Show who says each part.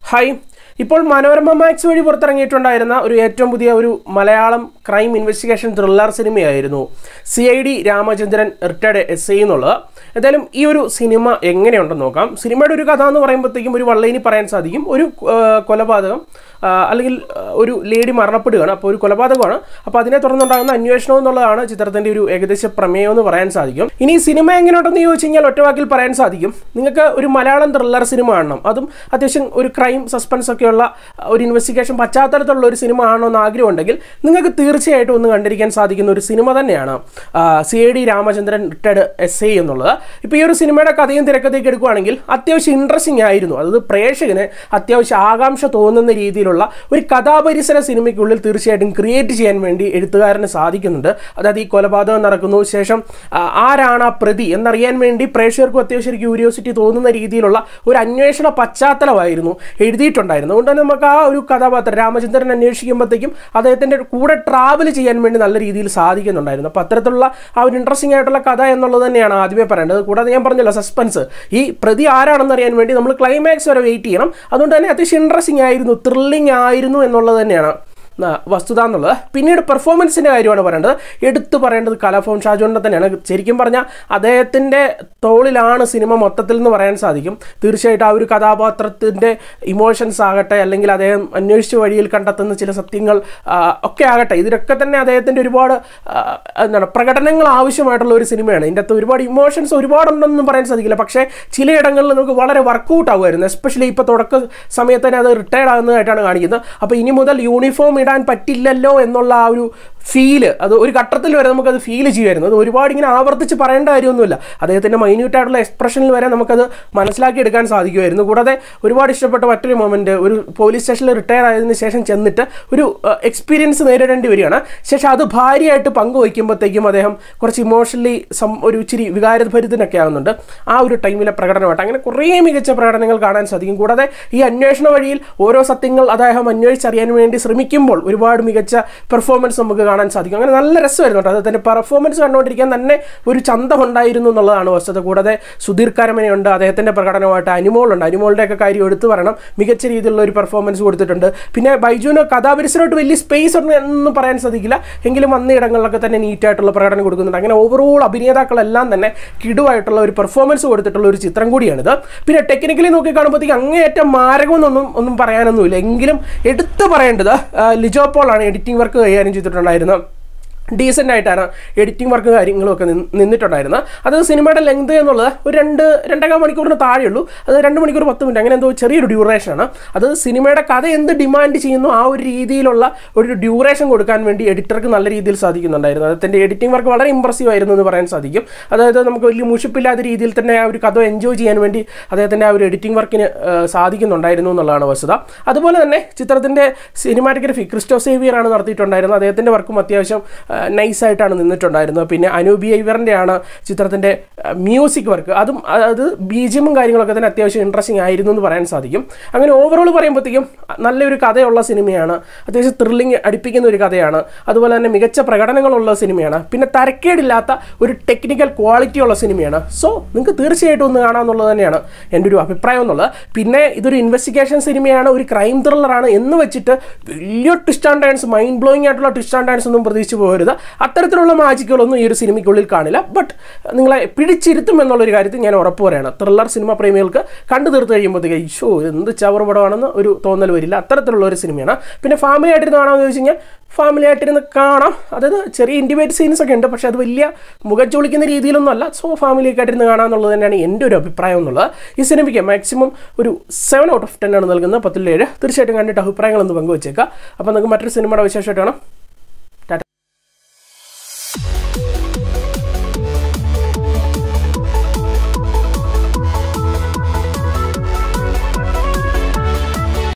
Speaker 1: hi ഇപ്പോൾ Manorama max വഴി പുറത്തിറങ്ങിയിട്ടുണ്ടായിരുന്ന ഒരു ഏറ്റവും പുതിയ ഒരു മലയാളം ക്രൈം ഇൻവെസ്റ്റിഗേഷൻ ത്രില്ലർ സിനിമയായിരുന്നു C I D Ramachandran retired S I എന്നുള്ളത് എന്തായാലും ഈ ഒരു സിനിമ എങ്ങനെയുണ്ടെന്ന് നോക്കാം സിനിമയുടെ ഒരു കഥ എന്ന് പറയുമ്പോഴത്തേക്കും ഒരു വള്ളേനി പറയാൻ സാധിക്കും ഒരു ആ, കൊലപാതകം ആ, അല്ലെങ്കിൽ ആ, ഒരു ലേഡി മരണപ്പെടുകയാണ് അപ്പോൾ ഒരു കൊലപാതകമാണ് അപ്പോൾ അതിനെ തുടർന്നുണ്ടാകുന്ന അന്വേഷണം എന്നുള്ളതാണ് ചിത്രത്തിൻ്റെ ഒരു ഏകദേശ പ്രമേയം എന്ന് പറയാൻ സാധിക്കും ഇനി ഈ സിനിമ എങ്ങനെയുണ്ടെന്ന് ചോദിച്ചു കഴിഞ്ഞാൽ ഒറ്റവാക്കിൽ പറയാൻ സാധിക്കും നിങ്ങൾക്ക് ഒരു മലയാളം ത്രില്ലർ സിനിമ കാണണം അതും അത്യാവശ്യം ഒരു ക്രൈം സസ്പെൻസ് ഒക്കെയുള്ള ഒരു ഇൻവെസ്റ്റിഗേഷൻ പശ്ചാത്തലത്തിലുള്ള ഒരു സിനിമ ആണോന്ന് ആഗ്രഹമുണ്ടെങ്കിൽ നിങ്ങൾക്ക് തീർച്ചയായിട്ടും ഒന്ന് കണ്ടിരിക്കാൻ സാധിക്കുന്ന ഒരു സിനിമ തന്നെയാണ് C I D Ramachandran retired S I എന്നുള്ളത് ഇപ്പോൾ ഈ ഒരു സിനിമയുടെ കഥയും തിരക്കഥയൊക്കെ എടുക്കുകയാണെങ്കിൽ അത്യാവശ്യം ഇൻട്രസ്റ്റിംഗ് ആയിരുന്നു അതായത് പ്രേക്ഷകന് അത്യാവശ്യം ആകാംക്ഷ തോന്നുന്ന രീതിയിലുള്ള ഒരു കഥാപരിസര സിനിമയ്ക്കുള്ളിൽ തീർച്ചയായിട്ടും ക്രിയേറ്റ് ചെയ്യാൻ വേണ്ടി എഴുത്തുകാരന് സാധിക്കുന്നുണ്ട് അതായത് ഈ കൊലപാതകം നടക്കുന്നു ശേഷം ആ, ആരാണ് ആ പ്രതി എന്നറിയാൻ വേണ്ടി പ്രേക്ഷകർക്കും അത്യാവശ്യം ഒരു ക്യൂരിയോസിറ്റി തോന്നുന്ന രീതിയിലുള്ള ഒരു അന്വേഷണ പശ്ചാത്തലമായിരുന്നു എഴുതിയിട്ടുണ്ടായിരുന്നു അതുകൊണ്ട് തന്നെ നമുക്ക് ആ ഒരു കഥാപാത്രം രാമചന്ദ്രൻ അന്വേഷിക്കുമ്പോഴത്തേക്കും അദ്ദേഹത്തിൻ്റെ കൂടെ ട്രാവൽ ചെയ്യാൻ വേണ്ടി നല്ല രീതിയിൽ സാധിക്കുന്നുണ്ടായിരുന്നു അപ്പോൾ അത്തരത്തിലുള്ള ആ ഒരു ഇൻട്രസ്റ്റിംഗ് ആയിട്ടുള്ള കഥ എന്നുള്ളത് തന്നെയാണ് ആദ്യമേ പറയേണ്ടത് കൂടാതെ ഞാൻ പറഞ്ഞല്ലോ സസ്പെൻസ് ഈ പ്രതി ആരാണെന്ന് അറിയാൻ വേണ്ടി നമ്മൾ ക്ലൈമാക്സ് വരെ വെയിറ്റ് ചെയ്യണം അതുകൊണ്ട് തന്നെ അത്യാവശ്യം ഇൻട്രസ്റ്റിംഗ് ആയിരുന്നു ത്രില്ലിംഗ് ആയിരുന്നു എന്നുള്ളത് തന്നെയാണ് ആ, വസ്തുത എന്നുള്ളത് പിന്നീട് പെർഫോമൻസിൻ്റെ കാര്യമാണ് പറയേണ്ടത് എടുത്തു പറയേണ്ടത് കലാഭവൻ ഷാജോണിനെ തന്നെയാണ് ശരിക്കും പറഞ്ഞാൽ അദ്ദേഹത്തിൻ്റെ തോളിലാണ് സിനിമ മൊത്തത്തിൽ എന്ന് പറയാൻ സാധിക്കും തീർച്ചയായിട്ടും ആ ഒരു കഥാപാത്രത്തിൻ്റെ ഇമോഷൻസ് ആകട്ടെ അല്ലെങ്കിൽ അദ്ദേഹം അന്വേഷിച്ച വഴിയിൽ കണ്ടെത്തുന്ന ചില സത്യങ്ങൾ ആ, ഒക്കെ ആകട്ടെ ഇതിലൊക്കെ തന്നെ അദ്ദേഹത്തിൻ്റെ ഒരുപാട് ആ, എന്താണ് പ്രകടനങ്ങൾ ആവശ്യമായിട്ടുള്ള ഒരു സിനിമയാണ് ഇതിൻ്റെ അകത്ത് ഒരുപാട് ഇമോഷൻസ് ഒരുപാടുണ്ടെന്നും പറയാൻ സാധിക്കില്ല പക്ഷേ ചിലയിടങ്ങളിൽ നമുക്ക് വളരെ വർക്കൗട്ട് ആകുമായിരുന്നു എസ്പെഷ്യലി ഇപ്പോൾ തുടക്ക സമയത്ത് തന്നെ അത് റിട്ടയർഡ് ആകുന്നതായിട്ടാണ് കാണിക്കുന്നത് അപ്പോൾ ഇനി മുതൽ യൂണിഫോം ഇടാൻ പറ്റില്ലല്ലോ എന്നുള്ള ആ ഒരു ഫീല് അത് ഒരു ഘട്ടത്തിൽ വരെ നമുക്കത് ഫീൽ ചെയ്യുമായിരുന്നു അത് ഒരുപാട് ഇങ്ങനെ ആവർത്തിച്ച് പറയേണ്ട കാര്യമൊന്നുമില്ല അദ്ദേഹത്തിൻ്റെ മൈന്യൂട്ട് ആയിട്ടുള്ള എക്സ്പ്രഷനിൽ വരെ നമുക്കത് മനസ്സിലാക്കി എടുക്കാൻ സാധിക്കുമായിരുന്നു കൂടാതെ ഒരുപാട് ഇഷ്ടപ്പെട്ട മറ്റൊരു മൊമെൻറ്റ് ഒരു പോലീസ് സ്റ്റേഷനിൽ റിട്ടയർ ആയതിനു ശേഷം ചെന്നിട്ട് ഒരു എക്സ്പീരിയൻസ് നേരിടേണ്ടി വരികയാണ് ശേഷം അത് ഭാര്യയായിട്ട് പങ്കുവയ്ക്കുമ്പോഴത്തേക്കും അദ്ദേഹം കുറച്ച് ഇമോഷണലി സം ഒരു ഇച്ചിരി വികാരഭരിതനൊക്കെ ആകുന്നുണ്ട് ആ ഒരു ടൈമിലെ പ്രകടനമായിട്ട് അങ്ങനെ കുറേ മികച്ച പ്രകടനങ്ങൾ കാണാൻ സാധിക്കും കൂടാതെ ഈ അന്വേഷണ വഴിയിൽ ഓരോ സത്യങ്ങൾ അദ്ദേഹം അന്വേഷിച്ചറിയാൻ വേണ്ടി ശ്രമിക്കുമ്പോൾ ഒരുപാട് മികച്ച പെർഫോമൻസ് നമുക്ക് കാണാൻ സാധിക്കും അങ്ങനെ നല്ല രസമായിരുന്നു കേട്ടോ അദ്ദേഹത്തിൻ്റെ പെർഫോമൻസ് കണ്ടുകൊണ്ടിരിക്കാൻ തന്നെ ഒരു ചന്തമുണ്ടായിരുന്നു എന്നുള്ളതാണ് വസ്തുത കൂടാതെ സുധീർ കരമനയുണ്ട് അദ്ദേഹത്തിൻ്റെ പ്രകടനമായിട്ട് അനിമോളുണ്ട് അനിമോളുടെ ഒക്കെ കാര്യം എടുത്തു പറയണം മികച്ച രീതിയിലുള്ള ഒരു പെർഫോമൻസ് കൊടുത്തിട്ടുണ്ട് പിന്നെ ബൈജുവിന് കഥാപരിസരമായിട്ട് വലിയ സ്പേസ് ഒന്നും എന്നും പറയാൻ സാധിക്കില്ല എങ്കിലും വന്ന ഇടങ്ങളിലൊക്കെ തന്നെ നീറ്റായിട്ടുള്ള പ്രകടനം കൊടുക്കുന്നുണ്ട് അങ്ങനെ ഓവറോൾ അഭിനേതാക്കളെല്ലാം തന്നെ കിടുവായിട്ടുള്ള ഒരു പെർഫോമൻസ് കൊടുത്തിട്ടുള്ള ഒരു ചിത്രം കൂടിയാണിത് പിന്നെ ടെക്നിക്കലി നോക്കി കാണുമ്പോഴത്തേക്ക് അങ്ങേയറ്റം മാരകമെന്നൊന്നും ഒന്നും പറയാനൊന്നുമില്ല എങ്കിലും എടുത്തു പറയേണ്ടത് ആ, ലിജോ പോളാണ് എഡിറ്റിംഗ് വർക്ക് കൈകാര്യം ചെയ്തിട്ടുണ്ടായിരുന്നത് ഡീസൻ്റ് ആയിട്ടാണ് എഡിറ്റിംഗ് വർക്ക് കാര്യങ്ങളും ഒക്കെ നിന്ന് നിന്നിട്ടുണ്ടായിരുന്നത് അത് സിനിമയുടെ ലെങ്ത് എന്നുള്ളത് ഒരു രണ്ട് രണ്ടേകാൽ മണിക്കൂറിന് താഴെയുള്ളൂ അത് രണ്ട് മണിക്കൂർ പത്ത് മിനിറ്റ് അങ്ങനെ എന്തോ ചെറിയൊരു ഡ്യൂറേഷനാണ് അത് സിനിമയുടെ കഥ എന്ത് ഡിമാൻഡ് ചെയ്യുന്നു ആ ഒരു രീതിയിലുള്ള ഒരു ഡ്യൂറേഷൻ കൊടുക്കാൻ വേണ്ടി എഡിറ്റർക്ക് നല്ല രീതിയിൽ സാധിക്കുന്നുണ്ടായിരുന്നു അദ്ദേഹത്തിൻ്റെ എഡിറ്റിംഗ് വർക്ക് വളരെ ഇമ്പ്രസീവ് ആയിരുന്നു എന്ന് പറയാൻ സാധിക്കും അതായത് നമുക്ക് വലിയ മുഷിപ്പില്ലാത്ത രീതിയിൽ തന്നെ ആ ഒരു കഥ എൻജോയ് ചെയ്യാൻ വേണ്ടി അദ്ദേഹത്തിൻ്റെ ആ ഒരു എഡിറ്റിംഗ് വർക്കിന് ആ, സാധിക്കുന്നുണ്ടായിരുന്നു എന്നുള്ളതാണ് വസ്തുത അതുപോലെ തന്നെ ചിത്രത്തിൻ്റെ സിനിമാറ്റോഗ്രഫി ക്രിസ്റ്റോ സേവിയർ ആണ് നടത്തിയിട്ടുണ്ടായിരുന്നത് അദ്ദേഹത്തിൻ്റെ വർക്കും അത്യാവശ്യം നൈസായിട്ടാണ് നിന്നിട്ടുണ്ടായിരുന്നത് പിന്നെ അനൂപി ഐവറിൻ്റെ ആണ് ചിത്രത്തിൻ്റെ മ്യൂസിക് വർക്ക് അതും അത് ബീജിയമും കാര്യങ്ങളൊക്കെ തന്നെ അത്യാവശ്യം ഇൻട്രസ്റ്റിംഗ് ആയിരുന്നു എന്ന് പറയാൻ സാധിക്കും അങ്ങനെ ഓവറോൾ പറയുമ്പോഴത്തേക്കും നല്ലൊരു കഥയുള്ള സിനിമയാണ് അത്യാവശ്യം ത്രില്ലിംഗ് അടുപ്പിക്കുന്ന ഒരു കഥയാണ് അതുപോലെ തന്നെ മികച്ച പ്രകടനങ്ങളുള്ള സിനിമയാണ് പിന്നെ തരക്കേടില്ലാത്ത ഒരു ടെക്നിക്കൽ ക്വാളിറ്റി ഉള്ള സിനിമയാണ് സോ നിങ്ങൾക്ക് തീർച്ചയായിട്ടും ഒന്ന് കാണാമെന്നുള്ളത് തന്നെയാണ് എൻ്റെ ഒരു അഭിപ്രായം എന്നുള്ളത് പിന്നെ ഇതൊരു ഇൻവെസ്റ്റിഗേഷൻ സിനിമയാണ് ഒരു ക്രൈം ത്രില്ലറാണ് എന്ന് വെച്ചിട്ട് വലിയ twist and dance mind blowing ആയിട്ടുള്ള ട്വിസ്റ്റ് ആൻഡ് ഡാൻസ് ഒന്നും പ്രതീക്ഷിച്ച് പോകരുത് അത്തരത്തിലുള്ള മാജിക്കുകളൊന്നും ഈ ഒരു സിനിമയ്ക്കുള്ളിൽ കാണില്ല ബട്ട് നിങ്ങളെ പിടിച്ചിരുത്തും എന്നുള്ളൊരു കാര്യത്തിൽ ഞാൻ ഉറപ്പ് പറയണം ത്രില്ലർ സിനിമ പ്രേമികൾക്ക് കണ്ടു തീർത്ത് കഴിയുമ്പോഴത്തേക്ക് ഷോ എന്ത് ചവർ പടമാണെന്ന് ഒരു തോന്നൽ വരില്ല അത്തരത്തിലുള്ള ഒരു സിനിമയാണ് പിന്നെ ഫാമിലി ആയിട്ടിരുന്ന് കാണാമെന്ന് ചോദിച്ചു കഴിഞ്ഞാൽ ഫാമിലി ആയിട്ടിരുന്ന് കാണാം അതായത് ചെറിയ ഇൻറ്റിമേറ്റ് സീൻസ് ഒക്കെ ഉണ്ട് പക്ഷേ അത് വലിയ മുഖച്ചൊളിക്കുന്ന രീതിയിലൊന്നും അല്ല സോ ഫാമിലിയൊക്കെ ആയിട്ടിരുന്ന് കാണാമെന്നുള്ളത് തന്നെയാണ് എൻ്റെ ഒരു അഭിപ്രായം എന്നുള്ളത് ഈ സിനിമയ്ക്ക് മാക്സിമം ഒരു സെവൻ ഔട്ട് ഓഫ് ടെൻ ആണ് നൽകുന്നത് പത്തിലേഴ് തീർച്ചയായിട്ടും കണ്ടിട്ട് അഭിപ്രായങ്ങളൊന്ന് പങ്കുവച്ചേക്കാം അപ്പോൾ നമുക്ക് മറ്റൊരു സിനിമയുടെ വിശേഷമായിട്ട് കാണാം